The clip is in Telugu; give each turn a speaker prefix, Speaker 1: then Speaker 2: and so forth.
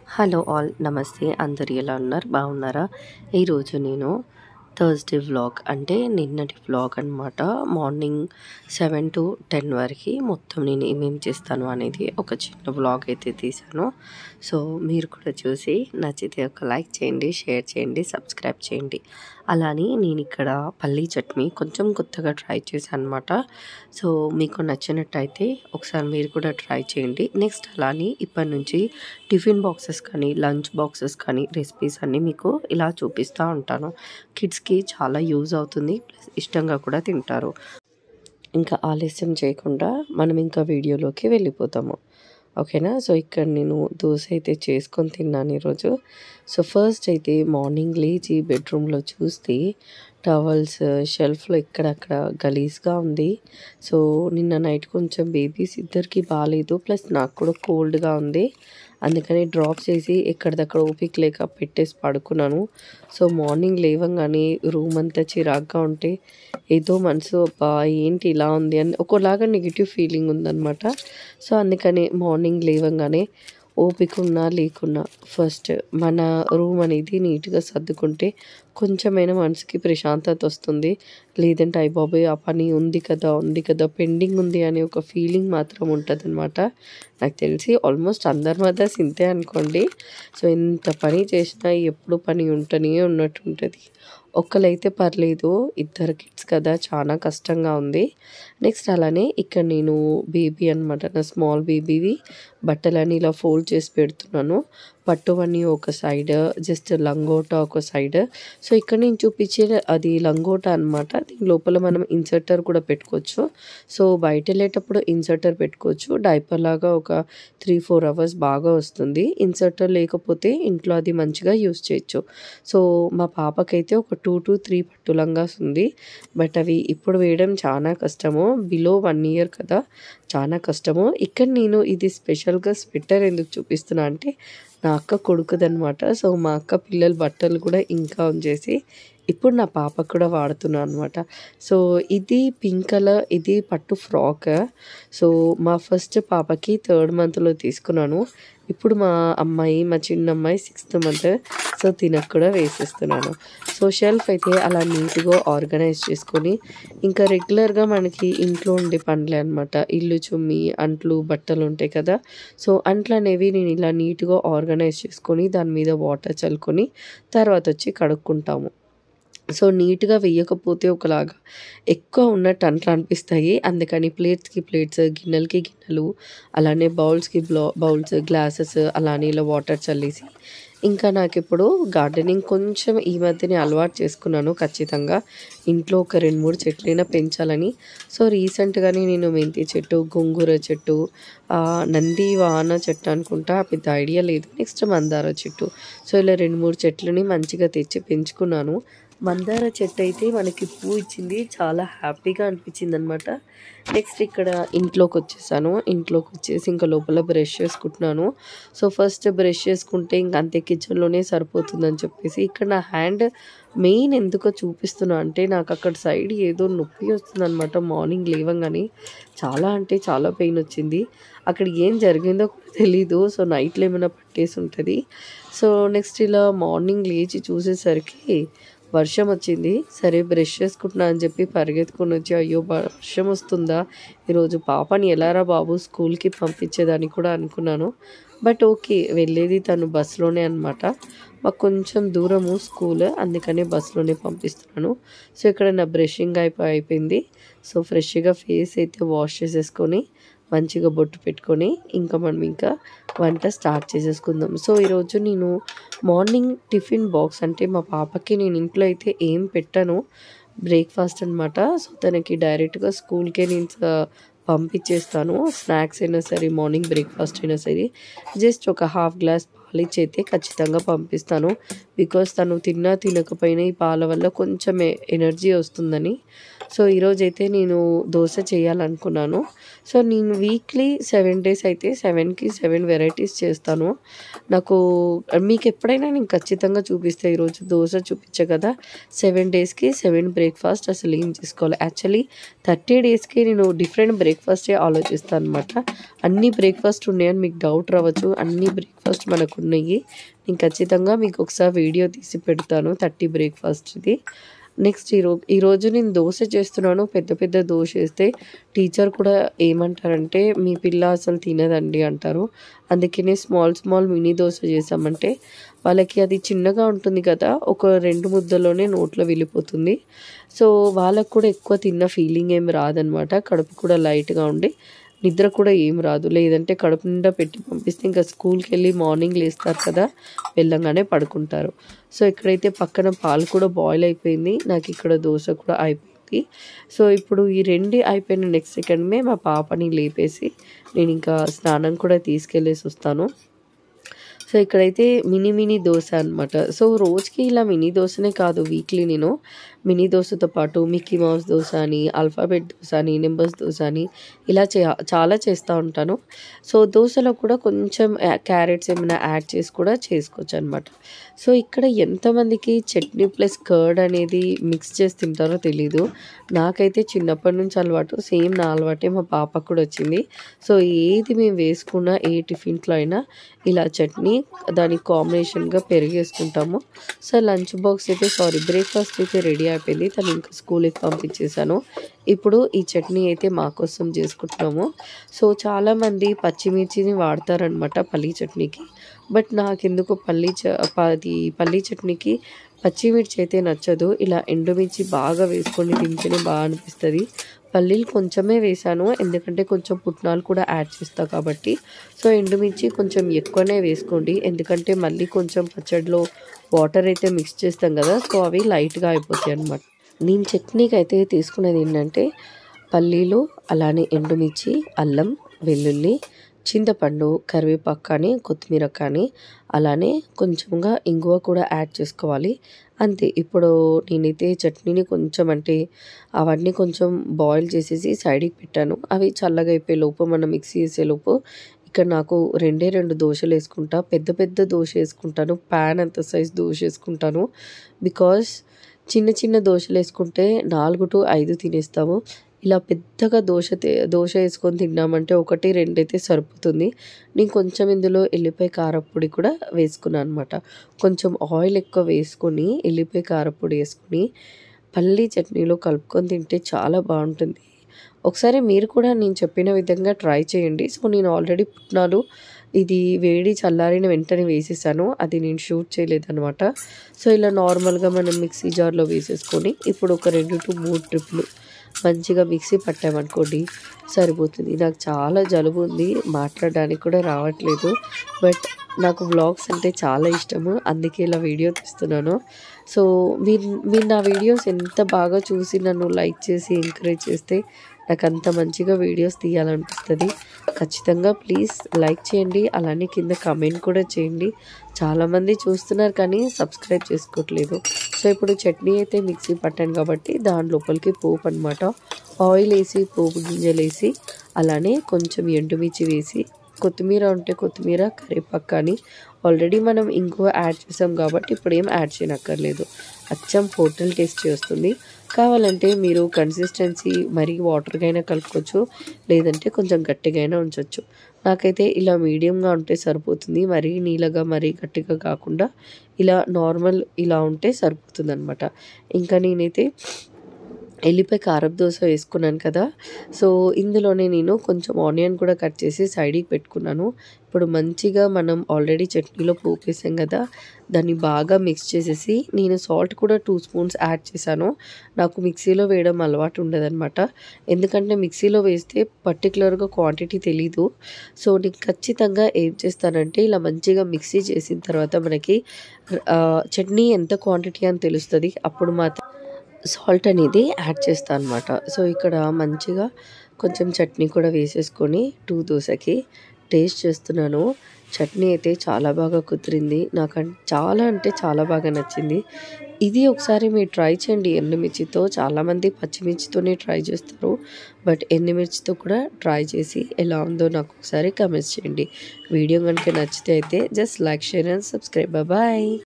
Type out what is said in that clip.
Speaker 1: హలో ఆల్ నమస్తే అందరు ఎలా ఉన్నారు బాగున్నారా ఈరోజు నేను థర్స్డే వ్లాగ్ అంటే నిన్నటి వ్లాగ్ అనమాట మార్నింగ్ సెవెన్ టు టెన్ వరకు మొత్తం నేను ఏమేమి చేస్తాను అనేది ఒక చిన్న వ్లాగ్ అయితే తీశాను సో మీరు కూడా చూసి నచ్చితే ఒక లైక్ చేయండి షేర్ చేయండి సబ్స్క్రైబ్ చేయండి అలానే నేను ఇక్కడ పల్లీ చట్నీ కొంచెం కొత్తగా ట్రై చేశాను అనమాట సో మీకు నచ్చినట్టయితే ఒకసారి మీరు కూడా ట్రై చేయండి నెక్స్ట్ అలానే ఇప్పటి నుంచి టిఫిన్ బాక్సెస్ కానీ లంచ్ బాక్సెస్ కానీ రెసిపీస్ అన్నీ మీకు ఇలా చూపిస్తూ ఉంటాను కిడ్స్కి చాలా యూజ్ అవుతుంది ప్లస్ ఇష్టంగా కూడా తింటారు ఇంకా ఆలస్యం చేయకుండా మనం ఇంకా వీడియోలోకి వెళ్ళిపోతాము ఓకేనా సో ఇక్కడ నేను దోశ అయితే చేసుకొని తిన్నాను ఈరోజు సో ఫస్ట్ అయితే మార్నింగ్ లేచి బెడ్రూమ్లో చూస్తే టవల్స్ షెల్ఫ్లో ఇక్కడక్కడ గలీజ్గా ఉంది సో నిన్న నైట్ కొంచెం బేబీస్ ఇద్దరికి బాగాలేదు ప్లస్ నాకు కూడా కోల్డ్గా ఉంది అందుకని డ్రాప్ చేసి ఎక్కడిదక్కడ ఓపిక లేక పెట్టేసి పడుకున్నాను సో మార్నింగ్ లేవంగానే రూమ్ అంతా చిరాగ్గా ఉంటే ఏదో మనసు అబ్బా ఏంటి ఇలా ఉంది అని ఒకలాగా నెగిటివ్ ఫీలింగ్ ఉందన్నమాట సో అందుకని మార్నింగ్ లేవంగానే ఓపిక ఉన్నా లేకున్నా ఫస్ట్ మన రూమ్ అనేది నీట్గా సర్దుకుంటే కొంచెమైనా మనసుకి ప్రశాంతత వస్తుంది లేదంటే అయ్య బాబాయ్ ఆ పని ఉంది కదా ఉంది కదా పెండింగ్ ఉంది అనే ఒక ఫీలింగ్ మాత్రం ఉంటుంది అనమాట నాకు తెలిసి ఆల్మోస్ట్ అందరి మదర్స్ ఇంతే అనుకోండి సో ఎంత పని చేసినా ఎప్పుడు పని ఉంటనే ఉన్నట్టు ఉంటుంది ఒక్కలైతే పర్లేదు ఇద్దరు కిడ్స్ కదా చాలా కష్టంగా ఉంది నెక్స్ట్ అలానే ఇక్కడ నేను బేబీ అనమాట నా స్మాల్ బేబీవి బట్టలని ఇలా ఫోల్డ్ చేసి పెడుతున్నాను పట్టువన్నీ ఒక సైడ్ జస్ట్ లంగోట ఒక సైడ్ సో ఇక్కడ నేను చూపించే అది లంగోట అనమాట దీని లోపల మనం ఇన్సర్టర్ కూడా పెట్టుకోవచ్చు సో బయట వెళ్ళేటప్పుడు ఇన్సర్టర్ పెట్టుకోవచ్చు డైపర్ లాగా ఒక త్రీ ఫోర్ అవర్స్ బాగా వస్తుంది ఇన్సర్టర్ లేకపోతే ఇంట్లో అది మంచిగా యూస్ చేయొచ్చు సో మా పాపకైతే ఒక టూ టు త్రీ పట్టు లంగాస్ ఉంది బట్ అవి ఇప్పుడు వేయడం చాలా కష్టము బిలో వన్ ఇయర్ కదా చాలా కష్టము ఇక్కడ నేను ఇది స్పెషల్గా స్వెటర్ ఎందుకు చూపిస్తున్నా అంటే నా అక్క కొడుకుదనమాట సో మా అక్క పిల్లల బట్టలు కూడా ఇంకా ఉంచేసి ఇప్పుడు నా పాప కూడా వాడుతున్నాను అనమాట సో ఇది పింక్ కలర్ ఇది పట్టు ఫ్రాక్ సో మా ఫస్ట్ పాపకి థర్డ్ మంత్లో తీసుకున్నాను ఇప్పుడు మా అమ్మాయి మా చిన్న అమ్మాయి సిక్స్త్ మంత్ సో తినకు కూడా వేసేస్తున్నాను సో షెల్ఫ్ అయితే అలా నీట్గా ఆర్గనైజ్ చేసుకొని ఇంకా రెగ్యులర్గా మనకి ఇంట్లో ఉండే పనులే అనమాట ఇల్లు చుమ్మి అంట్లు బట్టలు ఉంటాయి కదా సో అంట్లు అనేవి నేను ఇలా నీట్గా ఆర్గనైజ్ చేసుకొని దాని మీద వాటర్ చల్లుకొని తర్వాత వచ్చి కడుక్కుంటాము సో నీట్గా వేయకపోతే ఒకలాగా ఎక్కువ ఉన్నట్టు అంట్లు అనిపిస్తాయి అందుకని ప్లేట్స్కి ప్లేట్స్ గిన్నెలకి గిన్నెలు అలానే బౌల్స్కి బ్లౌ బౌల్స్ గ్లాసెస్ అలానే ఇలా వాటర్ చల్లేసి ఇంకా నాకు ఇప్పుడు గార్డెనింగ్ కొంచెం ఈ మధ్యనే అలవాటు చేసుకున్నాను ఖచ్చితంగా ఇంట్లో ఒక రెండు మూడు చెట్లైనా పెంచాలని సో రీసెంట్గానే నేను మెంతి చెట్టు గోంగూర చెట్టు నంది వాన చెట్టు అనుకుంటా పెద్ద ఐడియా లేదు నెక్స్ట్ మందార చెట్టు సో ఇలా రెండు మూడు చెట్లని మంచిగా తెచ్చి పెంచుకున్నాను మందార చెట్టు అయితే మనకి పువ్వు ఇచ్చింది చాలా హ్యాపీగా అనిపించింది అనమాట నెక్స్ట్ ఇక్కడ ఇంట్లోకి వచ్చేసాను ఇంట్లోకి వచ్చేసి ఇంకా లోపల బ్రష్ చేసుకుంటున్నాను సో ఫస్ట్ బ్రష్ చేసుకుంటే ఇంక అంతే కిచెన్లోనే సరిపోతుందని చెప్పేసి ఇక్కడ నా హ్యాండ్ మెయిన్ ఎందుకో చూపిస్తున్నా అంటే నాకు అక్కడ సైడ్ ఏదో నొప్పి వస్తుంది అనమాట మార్నింగ్ లేవంగానే చాలా అంటే చాలా పెయిన్ వచ్చింది అక్కడ ఏం జరిగిందో కూడా తెలీదు సో నైట్లో ఏమైనా పట్టేసి ఉంటుంది సో నెక్స్ట్ ఇలా మార్నింగ్ లేచి చూసేసరికి వర్షం వచ్చింది సరే బ్రష్ చేసుకుంటున్నా అని చెప్పి పరిగెత్తుకొని వచ్చి అయ్యో వర్షం వస్తుందా ఈరోజు పాపని ఎలారా బాబు స్కూల్కి పంపించేదని కూడా అనుకున్నాను బట్ ఓకే వెళ్ళేది తను బస్సులోనే అనమాట మాకు కొంచెం దూరము స్కూల్ అందుకనే బస్సులోనే పంపిస్తున్నాను సో ఇక్కడ నా బ్రషింగ్ అయిపోయి అయిపోయింది సో ఫ్రెష్గా ఫేస్ అయితే వాష్ చేసేసుకొని మంచిగా బొట్టు పెట్టుకొని ఇంకా మనం ఇంకా వంట స్టార్ట్ చేసేసుకుందాం సో ఈరోజు నేను మార్నింగ్ టిఫిన్ బాక్స్ అంటే మా పాపకి నేను ఇంట్లో అయితే ఏం పెట్టాను బ్రేక్ఫాస్ట్ అనమాట సో తనకి డైరెక్ట్గా స్కూల్కే నేను పంపించేస్తాను స్నాక్స్ అయినా సరే మార్నింగ్ బ్రేక్ఫాస్ట్ అయినా సరే జస్ట్ ఒక హాఫ్ గ్లాస్ పాలు ఇచ్చి అయితే ఖచ్చితంగా పంపిస్తాను బికాస్ తను తిన్నా తినకపోయినా ఈ పాల వల్ల కొంచెం ఎనర్జీ వస్తుందని సో ఈరోజైతే నేను దోశ చేయాలనుకున్నాను సో నేను వీక్లీ సెవెన్ డేస్ అయితే సెవెన్కి సెవెన్ వెరైటీస్ చేస్తాను నాకు మీకు ఎప్పుడైనా నేను ఖచ్చితంగా చూపిస్తే ఈరోజు దోశ చూపించా కదా సెవెన్ డేస్కి సెవెన్ బ్రేక్ఫాస్ట్ అసలు ఏం చేసుకోవాలి యాక్చువల్లీ థర్టీ డేస్కి నేను డిఫరెంట్ బ్రేక్ఫాస్టే ఆలోచిస్తాను అనమాట అన్ని బ్రేక్ఫాస్ట్ ఉన్నాయని మీకు డౌట్ రావచ్చు అన్ని బ్రేక్ఫాస్ట్ మనకు ఉన్నాయి నేను ఖచ్చితంగా మీకు ఒకసారి వీడియో తీసి పెడతాను థర్టీ బ్రేక్ఫాస్ట్ది నెక్స్ట్ ఈరోజు ఈరోజు నేను దోశ చేస్తున్నాను పెద్ద పెద్ద దోశ వేస్తే టీచర్ కూడా ఏమంటారంటే మీ పిల్ల అసలు తినదండి అంటారు అందుకనే స్మాల్ స్మాల్ మినీ దోశ చేసామంటే వాళ్ళకి అది చిన్నగా ఉంటుంది కదా ఒక రెండు ముద్దలోనే నోట్లో వెళ్ళిపోతుంది సో వాళ్ళకు కూడా ఎక్కువ తిన్న ఫీలింగ్ ఏం రాదనమాట కడుపు కూడా లైట్గా ఉండి నిద్ర కూడా ఏం రాదు లేదంటే కడుపు నిండా పెట్టి పంపిస్తే ఇంకా స్కూల్కి వెళ్ళి మార్నింగ్ లేస్తారు కదా వెళ్ళంగానే పడుకుంటారు సో ఇక్కడైతే పక్కన పాలు కూడా బాయిల్ అయిపోయింది నాకు ఇక్కడ దోశ కూడా అయిపోయింది సో ఇప్పుడు ఈ రెండు అయిపోయిన నెక్స్ట్ సెకండ్మే మా పాపని లేపేసి నేను ఇంకా స్నానం కూడా తీసుకెళ్ళేసి వస్తాను సో ఇక్కడైతే మినీ మినీ దోశ అనమాట సో రోజుకి ఇలా మినీ దోశనే కాదు వీక్లీ నేను మినీ దోశతో పాటు మిక్కీ మౌస్ దోశ అని ఆల్ఫాబెట్ దోశ అని నెంబర్స్ దోశ అని ఇలా చే చాలా చేస్తూ ఉంటాను సో దోశలో కూడా కొంచెం క్యారెట్స్ ఏమైనా యాడ్ చేసి కూడా చేసుకోవచ్చు అనమాట సో ఇక్కడ ఎంతమందికి చట్నీ ప్లస్ కర్డ్ అనేది మిక్స్ చేసి తింటారో తెలీదు నాకైతే చిన్నప్పటి నుంచి అలవాటు సేమ్ నా అలవాటే మా పాపకు కూడా వచ్చింది సో ఏది మేము వేసుకున్నా ఏ టిఫిన్స్లో అయినా ఇలా చట్నీ దానికి కాంబినేషన్గా పెరిగేసుకుంటాము సో లంచ్ బాక్స్ అయితే సారీ బ్రేక్ఫాస్ట్ అయితే రెడీ అయిపోయింది తను ఇంకా స్కూల్కి పంపించేశాను ఇప్పుడు ఈ చట్నీ అయితే మా కోసం చేసుకుంటున్నాము సో చాలామంది పచ్చిమిర్చిని వాడతారనమాట పల్లీ చట్నీకి బట్ నాకెందుకు పల్లీ చ అది పల్లీ చట్నీకి పచ్చిమిర్చి అయితే నచ్చదు ఇలా ఎండుమిర్చి బాగా వేసుకొని తింటేనే బాగా అనిపిస్తుంది పల్లీలు కొంచెమే వేసాను ఎందుకంటే కొంచెం పుట్నాలు కూడా యాడ్ చేస్తా కాబట్టి సో ఎండుమిర్చి కొంచెం ఎక్కువనే వేసుకోండి ఎందుకంటే మళ్ళీ కొంచెం పచ్చడిలో వాటర్ అయితే మిక్స్ చేస్తాం కదా సో అవి లైట్గా అయిపోతాయి అన్నమాట నేను చట్నీకి అయితే తీసుకునేది ఏంటంటే పల్లీలు అలానే ఎండుమిర్చి అల్లం వెల్లుల్లి చింతపండు కరివేపాకు కానీ కొత్తిమీర కానీ అలానే కొంచెంగా ఇంగువ కూడా యాడ్ చేసుకోవాలి అంతే ఇప్పుడు నేనైతే చట్నీని కొంచెం అంటే అవన్నీ కొంచెం బాయిల్ చేసేసి సైడ్కి పెట్టాను అవి చల్లగా అయిపోయే లోపు మనం మిక్సీ చేసే లోపు ఇక్కడ నాకు రెండే రెండు దోశలు వేసుకుంటా పెద్ద పెద్ద దోశ వేసుకుంటాను ప్యాన్ అంత సైజ్ దోశ వేసుకుంటాను బికాస్ చిన్న చిన్న దోశలు వేసుకుంటే నాలుగు టు ఐదు తినేస్తాము ఇలా పెద్దగా దోశ దోశ వేసుకొని తిన్నామంటే ఒకటి రెండు అయితే సరిపోతుంది నేను కొంచెం ఇందులో ఎల్లిపాయ కారపొడి కూడా వేసుకున్నాను అనమాట కొంచెం ఆయిల్ ఎక్కువ వేసుకొని ఎల్లిపాయ కారపొడి వేసుకొని పల్లీ చట్నీలో కలుపుకొని తింటే చాలా బాగుంటుంది ఒకసారి మీరు కూడా నేను చెప్పిన విధంగా ట్రై చేయండి సో నేను ఆల్రెడీ పుట్నాలు ఇది వేడి చల్లారిన వెంటనే వేసేసాను అది నేను షూట్ చేయలేదన్నమాట సో ఇలా నార్మల్గా మనం మిక్సీ జార్లో వేసేసుకొని ఇప్పుడు ఒక రెండు టు మూడు ట్రిప్లు మంచిగా మిక్సీ పట్టామనుకోండి సరిపోతుంది నాకు చాలా జలుబు ఉంది మాట్లాడడానికి కూడా రావట్లేదు బట్ నాకు వ్లాగ్స్ అంటే చాలా ఇష్టము అందుకే ఇలా వీడియో తీస్తున్నాను సో మీరు మీరు నా వీడియోస్ ఎంత బాగా చూసి నన్ను లైక్ చేసి ఎంకరేజ్ చేస్తే నాకు అంత మంచిగా వీడియోస్ తీయాలనిపిస్తుంది ఖచ్చితంగా ప్లీజ్ లైక్ చేయండి అలానే కింద కమెంట్ కూడా చేయండి చాలామంది చూస్తున్నారు కానీ సబ్స్క్రైబ్ చేసుకోవట్లేదు సో ఇప్పుడు చట్నీ అయితే మిక్సీ పట్టాను కాబట్టి దాని లోపలికి పోపు అనమాట ఆయిల్ వేసి పోపు గింజలు వేసి అలానే కొంచెం ఎండుమిర్చి వేసి కొత్తిమీర ఉంటే కొత్తిమీర కరివేపాకు కానీ ఆల్రెడీ మనం ఇంకో యాడ్ చేసాం కాబట్టి ఇప్పుడు ఏం యాడ్ చేయనక్కర్లేదు అచ్చం హోటల్ టేస్ట్ వస్తుంది కావాలంటే మీరు కన్సిస్టెన్సీ మరీ వాటర్గా అయినా కలుపుకోవచ్చు లేదంటే కొంచెం గట్టిగా అయినా ఉంచవచ్చు నాకైతే ఇలా మీడియంగా ఉంటే సరిపోతుంది మరీ నీళ్ళగా మరీ గట్టిగా కాకుండా ఇలా నార్మల్ ఇలా ఉంటే సరిపోతుంది అనమాట ఇంకా నేనైతే ఎల్లిపాయ కారపు దోశ వేసుకున్నాను కదా సో ఇందులోనే నేను కొంచెం ఆనియన్ కూడా కట్ చేసి సైడ్కి పెట్టుకున్నాను ఇప్పుడు మంచిగా మనం ఆల్రెడీ చట్నీలో పోపేసాం కదా దాన్ని బాగా మిక్స్ చేసేసి నేను సాల్ట్ కూడా టూ స్పూన్స్ యాడ్ చేశాను నాకు మిక్సీలో వేయడం అలవాటు ఉండదన్నమాట ఎందుకంటే మిక్సీలో వేస్తే పర్టికులర్గా క్వాంటిటీ తెలీదు సో నేను ఖచ్చితంగా ఏం చేస్తానంటే ఇలా మంచిగా మిక్సీ చేసిన తర్వాత మనకి చట్నీ ఎంత క్వాంటిటీ అని తెలుస్తుంది అప్పుడు మాత్రం సాల్ట్ అనేది యాడ్ చేస్తాను అనమాట సో ఇక్కడ మంచిగా కొంచెం చట్నీ కూడా వేసేసుకొని టూ దోశకి టేస్ట్ చేస్తున్నాను చట్నీ అయితే చాలా బాగా కుదిరింది నాకు చాలా అంటే చాలా బాగా నచ్చింది ఇది ఒకసారి మీరు ట్రై చేయండి ఎండుమిర్చితో చాలామంది పచ్చిమిర్చితోనే ట్రై చేస్తారు బట్ ఎండుమిర్చితో కూడా ట్రై చేసి ఎలా ఉందో నాకు ఒకసారి కమెంట్స్ చేయండి వీడియో కనుక నచ్చితే అయితే just like share and subscribe bye